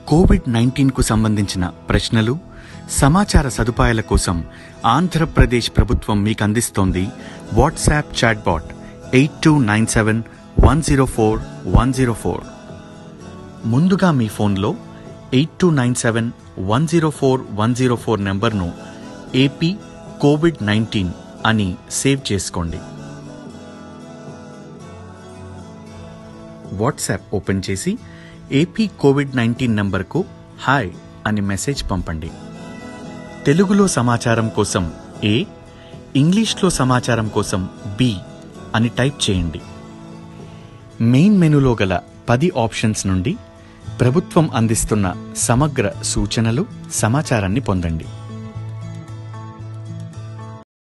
Covid నైన్టీన్కు సంబంధించిన ప్రశ్నలు సమాచార సదుపాయాల కోసం ఆంధ్రప్రదేశ్ ప్రభుత్వం మీకు అందిస్తోంది WhatsApp chatbot eight two nine seven one zero four one zero four ముందుగా మీ ఫోన్లో eight two nine seven one zero four one zero four నెంబర్ను ఏపీ కోవిడ్ నైన్టీన్ అని సేవ్ చేసుకోండి వాట్సాప్ ఓపెన్ చేసి ఏపీ కోవిడ్ నైన్టీన్ నంబర్కు hi అని message పంపండి తెలుగులో సమాచారం కోసం ఏ ఇంగ్లీష్లో సమాచారం కోసం బి అని టైప్ చేయండి మెయిన్ మెనూలో గల పది ఆప్షన్స్ నుండి ప్రభుత్వం అందిస్తున్న సమగ్ర సూచనలు సమాచారాన్ని పొందండి